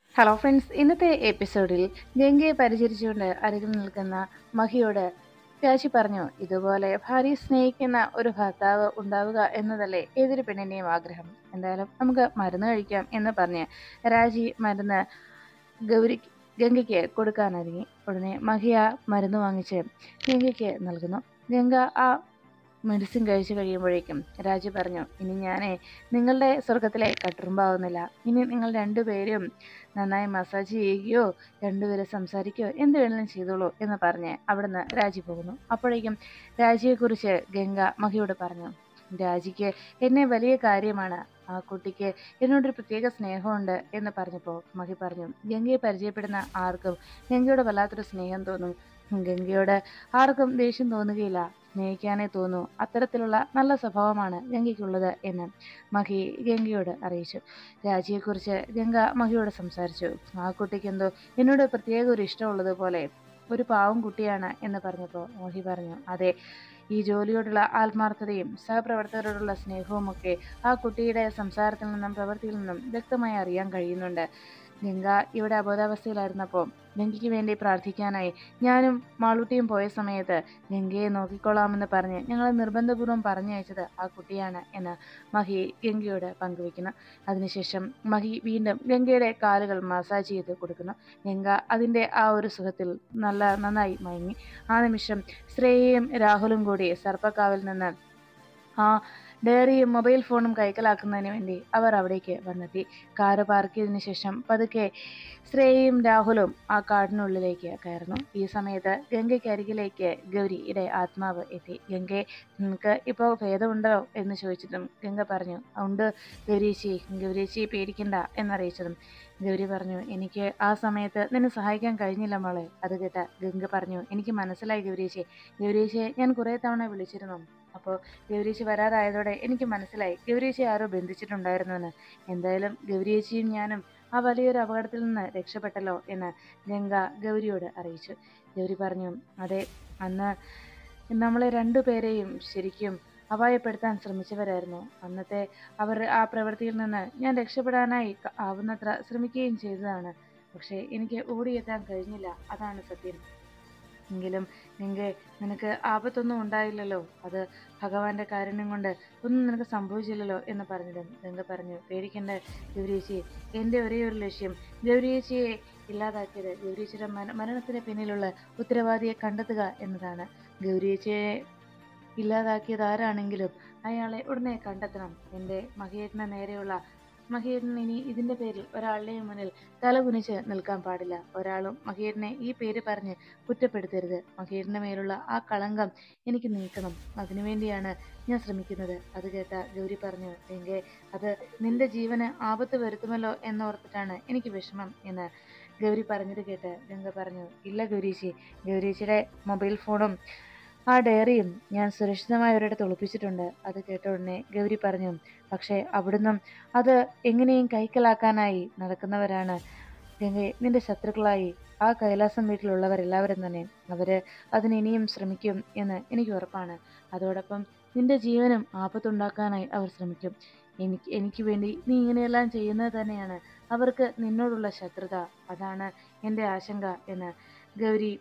hello friends ഇന്നത്തെ എപ്പിസോഡിൽ ഗംഗയെ പരിചരിച്ചുകൊണ്ട് അരികിൽ നിൽക്കുന്ന മഹിയോട് രാജി പറഞ്ഞു ഇതുപോലെ ഭാര്യയെ സ്നേഹിക്കുന്ന ഒരു ഭർത്താവ് ഉണ്ടാവുക എന്നതല്ലേ ഏതൊരു പെണ്ണിൻ്റെയും ആഗ്രഹം എന്തായാലും നമുക്ക് മരുന്ന് കഴിക്കാം എന്ന് പറഞ്ഞ് രാജി മരുന്ന് ഗൗരി ഗംഗയ്ക്ക് കൊടുക്കാനൊരുങ്ങി ഉടനെ മഹിയ മരുന്ന് വാങ്ങിച്ച് ഗംഗയ്ക്ക് നൽകുന്നു ഗംഗ ആ മെഡിസിൻ കഴിച്ചു കഴിയുമ്പോഴേക്കും രാജു പറഞ്ഞു ഇനി ഞാനേ നിങ്ങളുടെ സ്വർഗത്തിലെ കട്ടുറുമ്പാവുന്നില്ല ഇനി നിങ്ങൾ രണ്ടുപേരും നന്നായി മസാജ് ചെയ്യുകയോ രണ്ടുപേരും സംസാരിക്കുകയോ എന്ത് വേണമെങ്കിലും ചെയ്തോളൂ എന്ന് പറഞ്ഞ് അവിടുന്ന് രാജി പോകുന്നു അപ്പോഴേക്കും രാജിയെക്കുറിച്ച് ഗംഗ മഹിയോട് പറഞ്ഞു രാജിക്ക് എന്നെ വലിയ കാര്യമാണ് ആ കുട്ടിക്ക് എന്നോടൊരു പ്രത്യേക സ്നേഹമുണ്ട് എന്ന് പറഞ്ഞപ്പോൾ മഹി പറഞ്ഞു ഗംഗയെ പരിചയപ്പെടുന്ന ആർക്കും ഗംഗയോട് വല്ലാത്തൊരു സ്നേഹം തോന്നും ഗംഗയോട് ആർക്കും ദേഷ്യം തോന്നുകയില്ല സ്നേഹിക്കാനേ തോന്നൂ അത്തരത്തിലുള്ള നല്ല സ്വഭാവമാണ് ഗംഗയ്ക്കുള്ളത് എന്ന് മഹി ഗംഗയോട് അറിയിച്ചു രാജിയെക്കുറിച്ച് ഗംഗ മഹിയോട് സംസാരിച്ചു ആ കുട്ടിക്ക് എന്തോ എന്നോട് പ്രത്യേക ഒരു ഇഷ്ടമുള്ളതുപോലെ ഒരു പാവം കുട്ടിയാണ് എന്ന് പറഞ്ഞപ്പോൾ മോഹി പറഞ്ഞു അതെ ഈ ജോലിയോടുള്ള ആത്മാർത്ഥതയും സഹപ്രവർത്തകരോടുള്ള സ്നേഹവുമൊക്കെ ആ കുട്ടിയുടെ സംസാരത്തിൽ നിന്നും പ്രവൃത്തിയിൽ നിന്നും വ്യക്തമായി അറിയാൻ കഴിയുന്നുണ്ട് ഗംഗ ഇവിടെ അബോധാവസ്ഥയിലായിരുന്നപ്പോൾ ഗംഗയ്ക്ക് വേണ്ടി പ്രാർത്ഥിക്കാനായി ഞാനും മാളൂട്ടിയും പോയ സമയത്ത് ഗംഗയെ നോക്കിക്കൊള്ളാമെന്ന് പറഞ്ഞ് ഞങ്ങളെ നിർബന്ധപൂർവ്വം പറഞ്ഞയച്ചത് ആ കുട്ടിയാണ് എന്ന് മഹി ഗംഗയോട് പങ്കുവെക്കുന്നു അതിനുശേഷം മഹി വീണ്ടും ഗംഗയുടെ കാലുകൾ മസാജ് ചെയ്ത് കൊടുക്കുന്നു ഗംഗ അതിൻ്റെ ആ ഒരു സുഖത്തിൽ നല്ല നന്നായി മയങ്ങി ആ നിമിഷം ശ്രേയയും രാഹുലും കൂടി സർപ്പക്കാവിൽ നിന്ന് ആ ഡയറിയും മൊബൈൽ ഫോണും കൈക്കലാക്കുന്നതിന് വേണ്ടി അവർ അവിടേക്ക് വന്നെത്തി കാറ് പാർക്ക് ചെയ്തതിനു ശേഷം പതുക്കെ ശ്രേയയും രാഹുലും ആ കാടിനുള്ളിലേക്ക് കയറുന്നു ഈ സമയത്ത് ഗംഗയ്ക്ക് അരികിലേക്ക് ഗൗരിയുടെ ആത്മാവ് എത്തി ഗംഗയെ നിനക്ക് ഇപ്പോൾ ഭേദമുണ്ടോ എന്ന് ചോദിച്ചതും ഗംഗ പറഞ്ഞു ഉണ്ട് ഗൗരീച്ചി ഗൗരീച്ചി പേടിക്കണ്ട എന്നറിയിച്ചതും ഗൗരി പറഞ്ഞു എനിക്ക് ആ സമയത്ത് നിന്നെ സഹായിക്കാൻ കഴിഞ്ഞില്ല മോളെ അത് കേട്ട ഗംഗ പറഞ്ഞു എനിക്ക് മനസ്സിലായി ഗൗരീച്ചി ഗൗരീച്ചയെ ഞാൻ കുറേ തവണ വിളിച്ചിരുന്നു അപ്പോൾ ഗൗരീച്ചി വരാതായതോടെ എനിക്ക് മനസ്സിലായി ഗൗരീച്ചി ആരോ ബന്ധിച്ചിട്ടുണ്ടായിരുന്നുവെന്ന് എന്തായാലും ഗൗരീച്ചിയും ഞാനും ആ വലിയൊരു അപകടത്തിൽ നിന്ന് രക്ഷപ്പെട്ടല്ലോ എന്ന് ഗംഗ ഗൗരിയോട് അറിയിച്ചു ഗൗരി പറഞ്ഞു അതെ അന്ന് നമ്മളെ രണ്ടുപേരെയും ശരിക്കും അപായപ്പെടുത്താൻ ശ്രമിച്ചവരായിരുന്നു അന്നത്തെ അവർ ആ പ്രവൃത്തിയിൽ നിന്ന് ഞാൻ രക്ഷപ്പെടാനായി ക- ആവുന്നത്ര ശ്രമിക്കുകയും ചെയ്തതാണ് പക്ഷേ എനിക്ക് ഓടിയെത്താൻ കഴിഞ്ഞില്ല അതാണ് സത്യം എങ്കിലും നിങ്ങ നിനക്ക് ആപത്തൊന്നും ഉണ്ടായില്ലല്ലോ അത് ഭഗവാന്റെ കാരുണ്യം കൊണ്ട് ഒന്നും നിനക്ക് സംഭവിച്ചില്ലല്ലോ എന്ന് പറഞ്ഞതും ഗംഗ പറഞ്ഞു പേടിക്കേണ്ട ഗൗരിയേച്ചി എൻ്റെ ഒരേ ഒരു ലക്ഷ്യം ഗൗരിയേച്ചിയെ ഇല്ലാതാക്കിയത് ഗൗരിയേച്ചിയുടെ മര മരണത്തിന് പിന്നിലുള്ള ഉത്തരവാദിയെ കണ്ടെത്തുക എന്നതാണ് ഗൗരിയേച്ചിയെ ഇല്ലാതാക്കിയത് ആരാണെങ്കിലും അയാളെ ഉടനെ കണ്ടെത്തണം എൻ്റെ മഹേട്ടന് നേരെയുള്ള മഹേട്ടൻ ഇനി ഇതിൻ്റെ പേരിൽ ഒരാളുടെയും മുന്നിൽ തലകുനിച്ച് നിൽക്കാൻ പാടില്ല ഒരാളും മഹേട്ടനെ ഈ പേര് പറഞ്ഞ് കുറ്റപ്പെടുത്തരുത് മഹേട്ടൻ്റെ മേലുള്ള ആ കളങ്കം എനിക്ക് നീക്കണം അതിനുവേണ്ടിയാണ് ഞാൻ ശ്രമിക്കുന്നത് അത് കേട്ട ഗൗരി പറഞ്ഞു എങ്കിൽ അത് നിന്റെ ജീവന് ആപത്ത് വരുത്തുമല്ലോ എന്നോർത്തിട്ടാണ് എനിക്ക് വിഷമം എന്ന് ഗൗരി പറഞ്ഞത് കേട്ട് ഗംഗ പറഞ്ഞു ഇല്ല ഗൗരീച്ചി ഗൗരീച്ചിയുടെ മൊബൈൽ ഫോണും ആ ഡയറിയും ഞാൻ സുരക്ഷിതമായ ഒരിടത്ത് ഒളിപ്പിച്ചിട്ടുണ്ട് അത് കേട്ട ഉടനെ ഗൗരി പറഞ്ഞു പക്ഷേ അവിടുന്ന് അത് എങ്ങനെയും കൈക്കലാക്കാനായി നടക്കുന്നവരാണ് ഗംഗയെ നിന്റെ ശത്രുക്കളായി ആ കൈലാസം വീട്ടിലുള്ളവരെല്ലാവരും തന്നെ അവര് അതിന് ഇനിയും ശ്രമിക്കും എന്ന് എനിക്ക് ഉറപ്പാണ് അതോടൊപ്പം നിന്റെ ജീവനും ആപത്തുണ്ടാക്കാനായി അവർ ശ്രമിക്കും എനിക്ക് എനിക്ക് വേണ്ടി നീ ഇങ്ങനെയെല്ലാം ചെയ്യുന്നത് തന്നെയാണ് അവർക്ക് നിന്നോടുള്ള ശത്രുത അതാണ് എൻ്റെ ആശങ്ക എന്ന് ഗൗരി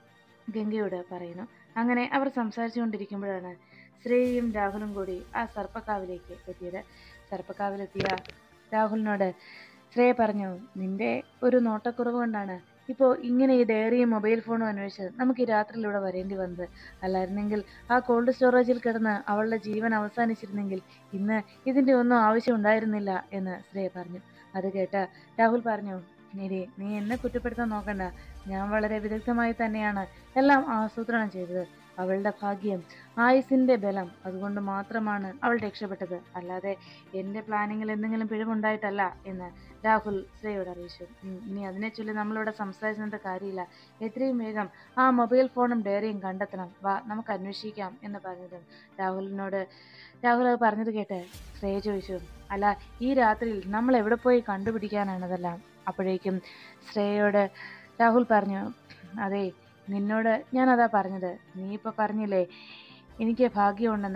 ഗംഗയോട് പറയുന്നു അങ്ങനെ അവർ സംസാരിച്ചുകൊണ്ടിരിക്കുമ്പോഴാണ് ശ്രേയയും രാഹുലും കൂടി ആ സർപ്പക്കാവിലേക്ക് എത്തിയത് സർപ്പക്കാവിലെത്തിയ രാഹുലിനോട് ശ്രേയ പറഞ്ഞു നിന്റെ ഒരു നോട്ടക്കുറവ് കൊണ്ടാണ് ഇപ്പോൾ ഇങ്ങനെ ഈ ഡയറിയും മൊബൈൽ ഫോണും അന്വേഷിച്ച് നമുക്ക് ഈ രാത്രിയിൽ ഇവിടെ വരേണ്ടി വന്നത് അല്ലായിരുന്നെങ്കിൽ ആ കോൾഡ് സ്റ്റോറേജിൽ കിടന്ന് അവളുടെ ജീവൻ അവസാനിച്ചിരുന്നെങ്കിൽ ഇന്ന് ഇതിൻ്റെ ഒന്നും ആവശ്യം ഉണ്ടായിരുന്നില്ല എന്ന് ശ്രേയ പറഞ്ഞു അത് കേട്ട് രാഹുൽ പറഞ്ഞു നിരി നീ എന്നെ കുറ്റപ്പെടുത്താൻ നോക്കണ്ട ഞാൻ വളരെ വിദഗ്ധമായി തന്നെയാണ് എല്ലാം ആസൂത്രണം ചെയ്തത് അവളുടെ ഭാഗ്യം ആയുസിന്റെ ബലം അതുകൊണ്ട് മാത്രമാണ് അവൾ രക്ഷപ്പെട്ടത് അല്ലാതെ എൻ്റെ പ്ലാനിങ്ങിൽ എന്തെങ്കിലും പിഴവുണ്ടായിട്ടല്ല എന്ന് രാഹുൽ ശ്രേയോട് അറിയിച്ചു ഉം, ഇനി അതിനെ ചൊല്ലി നമ്മളിവിടെ സംസാരിച്ചിട്ട് കാര്യമില്ല എത്രയും വേഗം ആ മൊബൈൽ ഫോണും ഡയറിയും കണ്ടെത്തണം വാ നമുക്ക് അന്വേഷിക്കാം എന്ന് പറഞ്ഞതും രാഹുലിനോട് രാഹുൽ അത് പറഞ്ഞത് കേട്ട് ശ്രേയ ചോദിച്ചു അല്ല ഈ രാത്രിയിൽ നമ്മൾ എവിടെ പോയി കണ്ടുപിടിക്കാനാണതെല്ലാം അപ്പോഴേക്കും ശ്രേയയോട് രാഹുൽ പറഞ്ഞു അതെ നിന്നോട് ഞാനതാ പറഞ്ഞത് നീ ഇപ്പോൾ പറഞ്ഞില്ലേ എനിക്ക് ഭാഗ്യമുണ്ടെന്ന്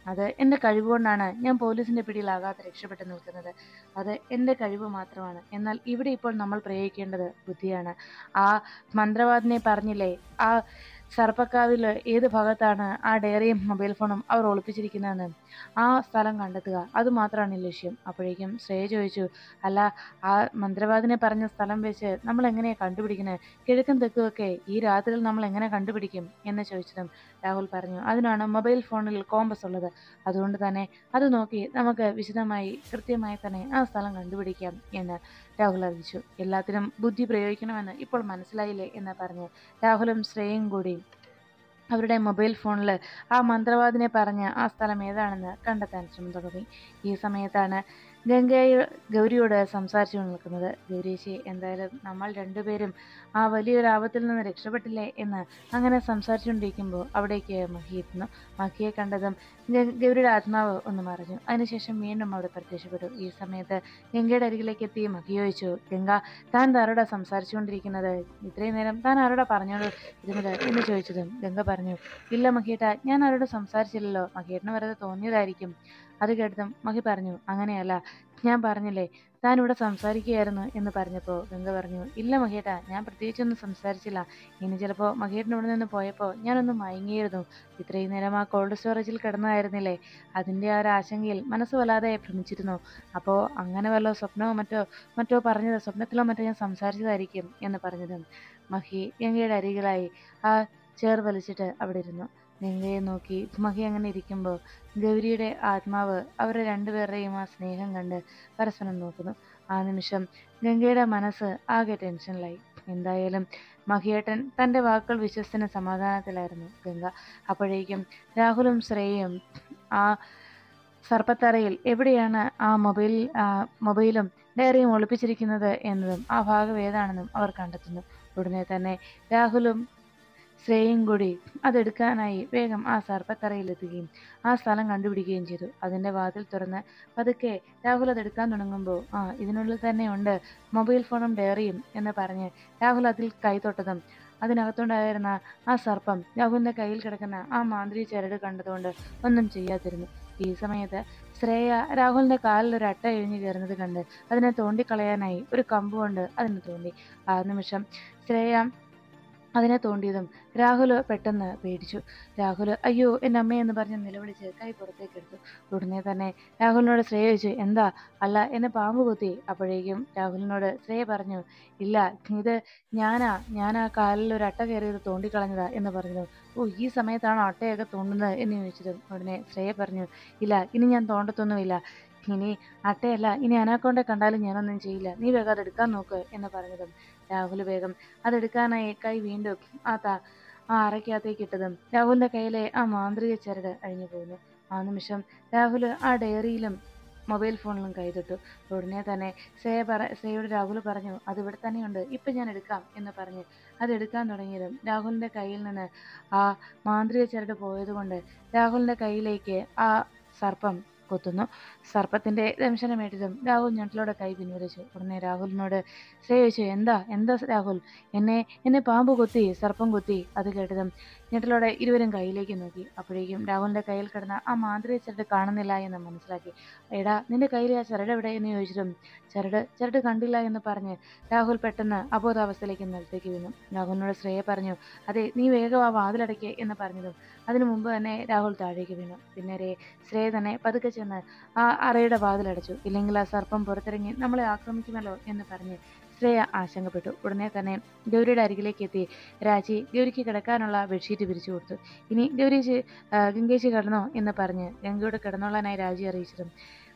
അത് എൻ്റെ കഴിവുകൊണ്ടാണ് ഞാൻ പോലീസിൻ്റെ പിടിയിലാകാതെ രക്ഷപ്പെട്ട് നിൽക്കുന്നത് അത് എൻ്റെ കഴിവ് മാത്രമാണ് എന്നാൽ ഇവിടെ ഇപ്പോൾ നമ്മൾ പ്രയോഗിക്കേണ്ടത് ബുദ്ധിയാണ് ആ മന്ത്രവാദിനെ പറഞ്ഞില്ലേ ആ സർപ്പക്കാവിൽ ഏത് ഭാഗത്താണ് ആ ഡയറിയും മൊബൈൽ ഫോണും അവർ ഒളിപ്പിച്ചിരിക്കുന്നതെന്ന് ആ സ്ഥലം കണ്ടെത്തുക അത് മാത്രമാണ് ലക്ഷ്യം അപ്പോഴേക്കും ശ്രേയ ചോദിച്ചു അല്ല ആ മന്ത്രവാദിനെ പറഞ്ഞ സ്ഥലം വെച്ച് നമ്മൾ എങ്ങനെയാണ് കണ്ടുപിടിക്കുന്നത് കിഴക്കും തെക്കുമൊക്കെ ഈ രാത്രിയിൽ നമ്മൾ എങ്ങനെ കണ്ടുപിടിക്കും എന്ന് ചോദിച്ചതും രാഹുൽ പറഞ്ഞു അതിനാണ് മൊബൈൽ ഫോണിൽ കോമ്പസ് ഉള്ളത് അതുകൊണ്ട് തന്നെ അത് നോക്കി നമുക്ക് വിശദമായി കൃത്യമായി തന്നെ ആ സ്ഥലം കണ്ടുപിടിക്കാം എന്ന് രാഹുൽ അറിയിച്ചു എല്ലാത്തിനും ബുദ്ധി പ്രയോഗിക്കണമെന്ന് ഇപ്പോൾ മനസ്സിലായില്ലേ എന്ന് പറഞ്ഞ് രാഹുലും ശ്രേയയും കൂടി അവരുടെ മൊബൈൽ ഫോണിൽ ആ മന്ത്രവാദിനെ പറഞ്ഞ് ആ സ്ഥലം ഏതാണെന്ന് കണ്ടെത്താൻ ശ്രമം തുടങ്ങി ഈ സമയത്താണ് ഗംഗയെ ഗൗരിയോട് സംസാരിച്ചു നിൽക്കുന്നത് ഗൗരീശി എന്തായാലും നമ്മൾ രണ്ടുപേരും ആ വലിയൊരു ആപത്തിൽ നിന്ന് രക്ഷപ്പെട്ടില്ലേ എന്ന് അങ്ങനെ സംസാരിച്ചുകൊണ്ടിരിക്കുമ്പോൾ അവിടേക്ക് മഹി എത്തുന്നു മഹിയെ കണ്ടതും ഗ- ഗൗരിയുടെ ആത്മാവ് ഒന്ന് മറിഞ്ഞു അതിനുശേഷം വീണ്ടും അവിടെ പ്രത്യക്ഷപ്പെട്ടു ഈ സമയത്ത് ഗംഗയുടെ അരികിലേക്ക് എത്തി മഹി ചോദിച്ചു ഗംഗ താൻ ആരോടാ സംസാരിച്ചുകൊണ്ടിരിക്കുന്നത് ഇത്രയും നേരം താൻ ആരോടാ പറഞ്ഞോട് ഇരുന്നത് എന്ന് ചോദിച്ചതും ഗംഗ പറഞ്ഞു ഇല്ല മഹിയേട്ട ഞാൻ ആരോടും സംസാരിച്ചില്ലല്ലോ മഹിയേട്ടന് വെറുതെ തോന്നിയതായിരിക്കും അത് കേട്ടതും മഹി പറഞ്ഞു അങ്ങനെയല്ല ഞാൻ പറഞ്ഞില്ലേ താൻ ഇവിടെ സംസാരിക്കുകയായിരുന്നു എന്ന് പറഞ്ഞപ്പോൾ ഗംഗ പറഞ്ഞു ഇല്ല മഹിയേട്ട ഞാൻ പ്രത്യേകിച്ചൊന്നും സംസാരിച്ചില്ല ഇനി ചിലപ്പോൾ മഹിയേട്ടൻ ഇവിടെ നിന്ന് പോയപ്പോൾ ഞാനൊന്ന് മയങ്ങിയിരുന്നു ഇത്രയും നേരം ആ കോൾഡ് സ്റ്റോറേജിൽ കിടന്നതായിരുന്നില്ലേ അതിൻ്റെ ആ ഒരു ആശങ്കയിൽ മനസ്സ് വല്ലാതെ ഭ്രമിച്ചിരുന്നു അപ്പോൾ അങ്ങനെ വല്ലോ സ്വപ്നമോ മറ്റോ മറ്റോ പറഞ്ഞത് സ്വപ്നത്തിലോ മറ്റോ ഞാൻ സംസാരിച്ചതായിരിക്കും എന്ന് പറഞ്ഞതും മഹി ഗംഗയുടെ അരികിലായി ആ ചേർ വലിച്ചിട്ട് അവിടെ ഇരുന്നു ഗംഗയെ നോക്കി മഹി അങ്ങനെ ഇരിക്കുമ്പോൾ ഗൗരിയുടെ ആത്മാവ് അവരെ രണ്ടുപേരുടെയും ആ സ്നേഹം കണ്ട് പരസ്പരം നോക്കുന്നു ആ നിമിഷം ഗംഗയുടെ മനസ്സ് ആകെ ടെൻഷനിലായി എന്തായാലും മഹിയേട്ടൻ തൻ്റെ വാക്കുകൾ വിശ്വസിന് സമാധാനത്തിലായിരുന്നു ഗംഗ അപ്പോഴേക്കും രാഹുലും ശ്രേയയും ആ സർപ്പത്തറയിൽ എവിടെയാണ് ആ മൊബൈൽ മൊബൈലും ഡയറിയും ഒളിപ്പിച്ചിരിക്കുന്നത് എന്നതും ആ ഭാഗം ഏതാണെന്നും അവർ കണ്ടെത്തുന്നു ഉടനെ തന്നെ രാഹുലും ശ്രേയയും കൂടി അതെടുക്കാനായി വേഗം ആ സർപ്പത്തറയിലെത്തുകയും ആ സ്ഥലം കണ്ടുപിടിക്കുകയും ചെയ്തു അതിൻ്റെ വാതിൽ തുറന്ന് പതുക്കെ രാഹുൽ അതെടുക്കാൻ തുടങ്ങുമ്പോൾ ആ ഇതിനുള്ളിൽ തന്നെ ഉണ്ട് മൊബൈൽ ഫോണും ഡയറിയും എന്ന് പറഞ്ഞ് രാഹുൽ അതിൽ കൈതൊട്ടതും അതിനകത്തുണ്ടായിരുന്ന ആ സർപ്പം രാഹുലിൻ്റെ കയ്യിൽ കിടക്കുന്ന ആ മാന്ത്രിക ചരട് കണ്ടതുകൊണ്ട് ഒന്നും ചെയ്യാതിരുന്നു ഈ സമയത്ത് ശ്രേയ രാഹുലിൻ്റെ കാലിൽ ഒരു അട്ട എഴിഞ്ഞു കയറുന്നത് കണ്ട് അതിനെ തോണ്ടിക്കളയാനായി ഒരു കമ്പ് കൊണ്ട് അതിനെ തോണ്ടി ആ നിമിഷം ശ്രേയ അതിനെ തോണ്ടിയതും രാഹുൽ പെട്ടെന്ന് പേടിച്ചു രാഹുൽ അയ്യോ എൻ്റെ അമ്മയെന്ന് പറഞ്ഞ് നിലവിളിച്ച് കൈ പുറത്തേക്ക് എടുത്തു ഉടനെ തന്നെ രാഹുലിനോട് ശ്രേയ ചോദിച്ചു എന്താ അല്ല എന്നെ പാമ്പ് കുത്തി അപ്പോഴേക്കും രാഹുലിനോട് ശ്രേയ പറഞ്ഞു ഇല്ല ഇത് ഞാനാ ഞാൻ ആ കാലിൽ ഒരു അട്ട കയറിയത് തോണ്ടിക്കളഞ്ഞതാ എന്ന് പറഞ്ഞു ഓ ഈ സമയത്താണ് അട്ടയൊക്കെ തോണ്ടുന്നത് എന്ന് ചോദിച്ചതും ഉടനെ ശ്രേയ പറഞ്ഞു ഇല്ല ഇനി ഞാൻ തോണ്ടത്തൊന്നുമില്ല ഇനി അട്ടയല്ല ഇനി അനാക്കൊണ്ടെ കണ്ടാലും ഞാനൊന്നും ചെയ്യില്ല നീ വേഗം അതെടുക്കാൻ നോക്ക് എന്ന് പറഞ്ഞതും രാഹുൽ വേഗം അതെടുക്കാനായി കൈ വീണ്ടും ആ താ ആ അറയ്ക്കകത്തേക്ക് ഇട്ടതും രാഹുലിന്റെ കയ്യിലെ ആ മാന്ത്രിക ചരട് അഴിഞ്ഞു പോകുന്നു ആ നിമിഷം രാഹുൽ ആ ഡയറിയിലും മൊബൈൽ ഫോണിലും കൈതൊട്ടു ഉടനെ തന്നെ ശ്രേയ പറ ശ്രേയോട് രാഹുൽ പറഞ്ഞു അത് ഇവിടെ തന്നെയുണ്ട് ഇപ്പം ഞാൻ എടുക്കാം എന്ന് പറഞ്ഞ് അത് എടുക്കാൻ തുടങ്ങിയതും രാഹുലിന്റെ കയ്യിൽ നിന്ന് ആ മാന്ത്രിക ചരട് പോയതുകൊണ്ട് രാഹുലിന്റെ കയ്യിലേക്ക് ആ സർപ്പം കൊത്തുന്നു സർപ്പത്തിന്റെ ദംശനമേറ്റതും രാഹുൽ ഞെട്ടലോടെ കൈ പിൻവലിച്ചു ഉടനെ രാഹുലിനോട് ശ്രേയ ചോദിച്ചു എന്താ എന്താ രാഹുൽ എന്നെ എന്നെ പാമ്പ് കൊത്തി സർപ്പം കൊത്തി അത് കേട്ടതും ഞെട്ടലോടെ ഇരുവരും കയ്യിലേക്ക് നോക്കി അപ്പോഴേക്കും രാഹുലിന്റെ കയ്യിൽ കിടന്ന ആ മാന്ത്രിക ചരട് കാണുന്നില്ല എന്ന് മനസ്സിലാക്കി എടാ നിന്റെ കയ്യിൽ ആ ചരട് എവിടെ എന്ന് ചോദിച്ചിട്ടും ചരട് ചരട് കണ്ടില്ല എന്ന് പറഞ്ഞ് രാഹുൽ പെട്ടെന്ന് അബോധാവസ്ഥയിലേക്ക് നിലത്തേക്ക് വീണു രാഹുലിനോട് ശ്രേയ പറഞ്ഞു അതെ നീ വേഗം ആ വാതിലടയ്ക്ക് എന്ന് പറഞ്ഞതും അതിനു മുമ്പ് തന്നെ രാഹുൽ താഴേക്ക് വീണു പിന്നരെ ശ്രേയ തന്നെ പതുക്കെ ചെന്ന് ആ അറയുടെ വാതിലടച്ചു ഇല്ലെങ്കിൽ ആ സർപ്പം പുറത്തിറങ്ങി നമ്മളെ ആക്രമിക്കുമല്ലോ എന്ന് പറഞ്ഞ് ശ്രേയ ആശങ്കപ്പെട്ടു ഉടനെ തന്നെ ഗൗരിയുടെ അരികിലേക്ക് എത്തി രാജി ഗൗരിക്ക് കിടക്കാനുള്ള ബെഡ്ഷീറ്റ് പിരിച്ചു കൊടുത്തു ഇനി ഗൗരീച്ച് ഗംഗേശി കിടന്നോ എന്ന് പറഞ്ഞ് ഗംഗയോട് കിടന്നോളാനായി രാജി അറിയിച്ചതും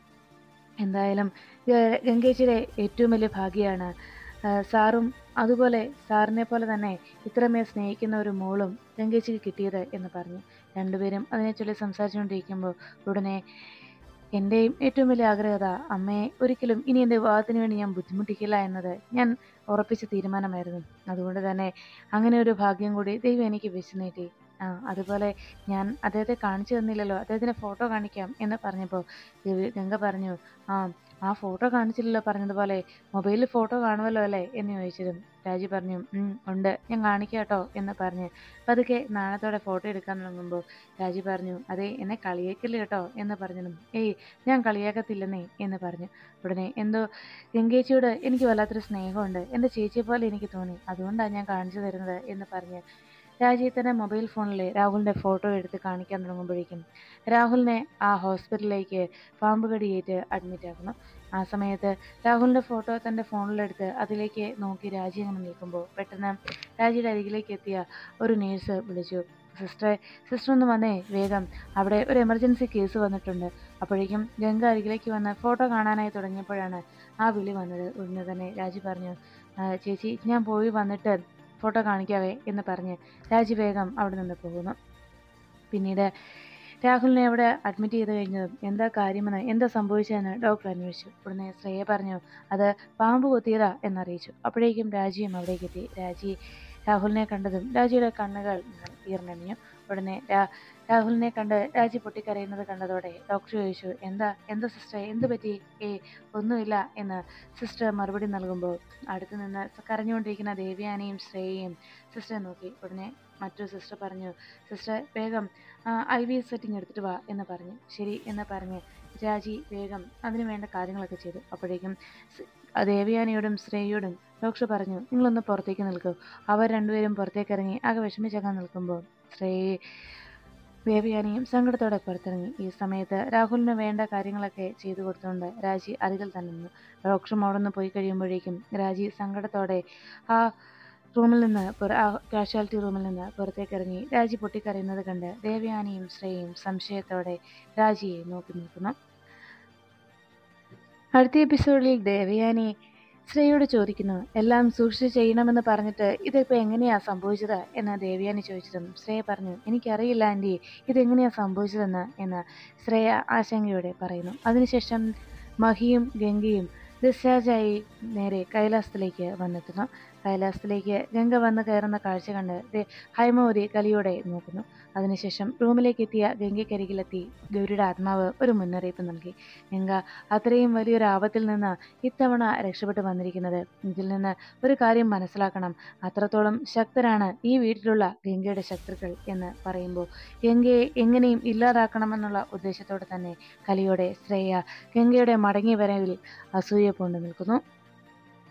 എന്തായാലും ഗ- ഗംഗേച്ചിയുടെ ഏറ്റവും വലിയ ഭാഗ്യമാണ് ആ, സാറും അതുപോലെ സാറിനെ പോലെ തന്നെ ഇത്രമേ സ്നേഹിക്കുന്ന ഒരു മോളും ഗംഗേച്ചിക്ക് കിട്ടിയത് എന്ന് പറഞ്ഞു രണ്ടുപേരും അതിനെ ചൊല്ലി സംസാരിച്ചുകൊണ്ടിരിക്കുമ്പോൾ ഉടനെ എൻ്റെയും ഏറ്റവും വലിയ ആഗ്രഹത അമ്മയെ ഒരിക്കലും ഇനി എൻ്റെ വിവാഹത്തിന് വേണ്ടി ഞാൻ ബുദ്ധിമുട്ടിക്കില്ല എന്നത് ഞാൻ ഉറപ്പിച്ച തീരുമാനമായിരുന്നു അതുകൊണ്ട് തന്നെ അങ്ങനെ ഒരു ഭാഗ്യം കൂടി ദൈവം എനിക്ക് വെച്ച് നീട്ടി ആ അതുപോലെ ഞാൻ അദ്ദേഹത്തെ കാണിച്ചു തന്നില്ലല്ലോ അദ്ദേഹത്തിൻ്റെ ഫോട്ടോ കാണിക്കാം എന്ന് പറഞ്ഞപ്പോൾ ഗവി- ഗംഗ പറഞ്ഞു ആ ആ ഫോട്ടോ കാണിച്ചില്ലല്ലോ പറഞ്ഞതുപോലെ മൊബൈലിൽ ഫോട്ടോ കാണുമല്ലോ അല്ലേ എന്ന് ചോദിച്ചതും രാജി പറഞ്ഞു "ഉം, ഉണ്ട് ഞാൻ കാണിക്കാം കേട്ടോ എന്ന് പറഞ്ഞ് പതുക്കെ നാണത്തോടെ ഫോട്ടോ എടുക്കാൻ തുടങ്ങുമ്പോൾ രാജി പറഞ്ഞു അതെ എന്നെ കളിയാക്കില്ല കേട്ടോ എന്ന് പറഞ്ഞതും ഏയ് ഞാൻ കളിയാക്കത്തില്ലെന്നേ എന്ന് പറഞ്ഞു ഉടനെ എന്തോ ഗംഗേച്ചിയോട് എനിക്ക് വല്ലാത്തൊരു സ്നേഹമുണ്ട് എൻ്റെ ചേച്ചിയെ പോലെ എനിക്ക് തോന്നി അതുകൊണ്ടാണ് ഞാൻ കാണിച്ചു തരുന്നത് എന്ന് പറഞ്ഞ് രാജി തന്നെ മൊബൈൽ ഫോണിലെ രാഹുലിൻ്റെ ഫോട്ടോ എടുത്ത് കാണിക്കാൻ തുടങ്ങുമ്പോഴേക്കും രാഹുലിനെ ആ ഹോസ്പിറ്റലിലേക്ക് പാമ്പ് കടിയേറ്റ് അഡ്മിറ്റ് ആക്കണം ആ സമയത്ത് രാഹുലിൻ്റെ ഫോട്ടോ തൻ്റെ ഫോണിലെടുത്ത് അതിലേക്ക് നോക്കി രാജി അങ്ങനെ നിൽക്കുമ്പോൾ പെട്ടെന്ന് രാജിയുടെ അരികിലേക്ക് എത്തിയ ഒരു നേഴ്സ് വിളിച്ചു സിസ്റ്ററെ സിസ്റ്റർ ഒന്ന് വന്നേ വേഗം അവിടെ ഒരു എമർജൻസി കേസ് വന്നിട്ടുണ്ട് അപ്പോഴേക്കും ഗംഗ അരികിലേക്ക് വന്ന് ഫോട്ടോ കാണാനായി തുടങ്ങിയപ്പോഴാണ് ആ വിളി വന്നത് ഉടനെ തന്നെ രാജി പറഞ്ഞു "ആ, ചേച്ചി ഞാൻ പോയി വന്നിട്ട് ഫോട്ടോ കാണിക്കാവേ എന്ന് പറഞ്ഞ് രാജി വേഗം അവിടെ നിന്ന് പോകുന്നു പിന്നീട് രാഹുലിനെ അവിടെ അഡ്മിറ്റ് ചെയ്ത് കഴിഞ്ഞതും എന്താ കാര്യമെന്ന് എന്താ സംഭവിച്ചതെന്ന് ഡോക്ടർ അന്വേഷിച്ചു ഉടനെ ശ്രേയ പറഞ്ഞു അത് പാമ്പ് കൊത്തിയതാ എന്നറിയിച്ചു അപ്പോഴേക്കും രാജിയും അവിടേക്ക് എത്തി രാജി രാഹുലിനെ കണ്ടതും രാജിയുടെ കണ്ണുകൾ ഈർന്നണിഞ്ഞു ഉടനെ രാ രാഹുലിനെ കണ്ട് രാജി പൊട്ടിക്കരയുന്നത് കണ്ടതോടെ ഡോക്ടർ ചോദിച്ചു എന്താ എന്താ സിസ്റ്ററെ എന്ത് പറ്റി ഏ ഒന്നുമില്ല എന്ന് സിസ്റ്റർ മറുപടി നൽകുമ്പോൾ അടുത്ത് നിന്ന് കരഞ്ഞുകൊണ്ടിരിക്കുന്ന ദേവ്യാനെയും ശ്രേയയും സിസ്റ്ററെ നോക്കി ഉടനെ മറ്റൊരു സിസ്റ്റർ പറഞ്ഞു സിസ്റ്റർ വേഗം ഐ വി സെറ്റിംഗ് എടുത്തിട്ട് വാ എന്ന് പറഞ്ഞു ശരി എന്ന് പറഞ്ഞ് രാജി വേഗം അതിന് വേണ്ട കാര്യങ്ങളൊക്കെ ചെയ്തു അപ്പോഴേക്കും സ്- ദേവയാനിയോടും ശ്രേയയോടും ഡോക്ടർ പറഞ്ഞു നിങ്ങളൊന്ന് പുറത്തേക്ക് നിൽക്കൂ അവർ രണ്ടുപേരും പുറത്തേക്ക് ഇറങ്ങി ആകെ വിഷമിച്ചേക്കാൻ നിൽക്കുമ്പോൾ ശ്രേയ ദേവയാനിയും സങ്കടത്തോടെ പുറത്തിറങ്ങി ഈ സമയത്ത് രാഹുലിന് വേണ്ട കാര്യങ്ങളൊക്കെ ചെയ്തു കൊടുത്തുകൊണ്ട് രാജി അരികിൽ തന്നെ നിന്നു ഡോക്ടറും അവിടെ നിന്ന് പോയി കഴിയുമ്പോഴേക്കും രാജി സങ്കടത്തോടെ ആ റൂമിൽ നിന്ന് പുറ ആ കാഷ്വാലിറ്റി റൂമിൽ നിന്ന് പുറത്തേക്ക് ഇറങ്ങി രാജി പൊട്ടിക്കരയുന്നത് കണ്ട് ദേവയാനിയും ശ്രേയയും സംശയത്തോടെ രാജിയെ നോക്കി നിൽക്കുന്നു അടുത്ത എപ്പിസോഡിൽ ദേവയാനി ശ്രേയോട് ചോദിക്കുന്നു എല്ലാം സൂക്ഷിച്ച് ചെയ്യണമെന്ന് പറഞ്ഞിട്ട് ഇതിപ്പോൾ എങ്ങനെയാ സംഭവിച്ചത് എന്ന് ദേവയാനി ചോദിച്ചതും ശ്രേയ പറഞ്ഞു എനിക്കറിയില്ല ആൻറ്റി ഇതെങ്ങനെയാ സംഭവിച്ചതെന്ന് എന്ന് ശ്രേയ ആശങ്കയോടെ പറയുന്നു അതിനുശേഷം മഹിയും ഗംഗയും ഡിസ്ചാർജായി നേരെ കൈലാസത്തിലേക്ക് വന്നെത്തുന്നു കൈലാസത്തിലേക്ക് ഗംഗ വന്ന് കയറുന്ന കാഴ്ച കണ്ട് ദേ ഹൈമവതി കലിയോടെ നോക്കുന്നു അതിനുശേഷം റൂമിലേക്ക് എത്തിയ ഗംഗയ്ക്കരികിലെത്തി ഗൗരിയുടെ ആത്മാവ് ഒരു മുന്നറിയിപ്പ് നൽകി ഗംഗ അത്രയും വലിയൊരു ആപത്തിൽ നിന്ന് ഇത്തവണ രക്ഷപ്പെട്ടു വന്നിരിക്കുന്നത് ഇതിൽ നിന്ന് ഒരു കാര്യം മനസ്സിലാക്കണം അത്രത്തോളം ശക്തരാണ് ഈ വീട്ടിലുള്ള ഗംഗയുടെ ശത്രുക്കൾ എന്ന് പറയുമ്പോൾ ഗംഗയെ എങ്ങനെയും ഇല്ലാതാക്കണമെന്നുള്ള ഉദ്ദേശത്തോടെ തന്നെ കലിയോടെ ശ്രേയ ഗംഗയുടെ മടങ്ങി വരവിൽ അസൂയ പൂണ്ടു നിൽക്കുന്നു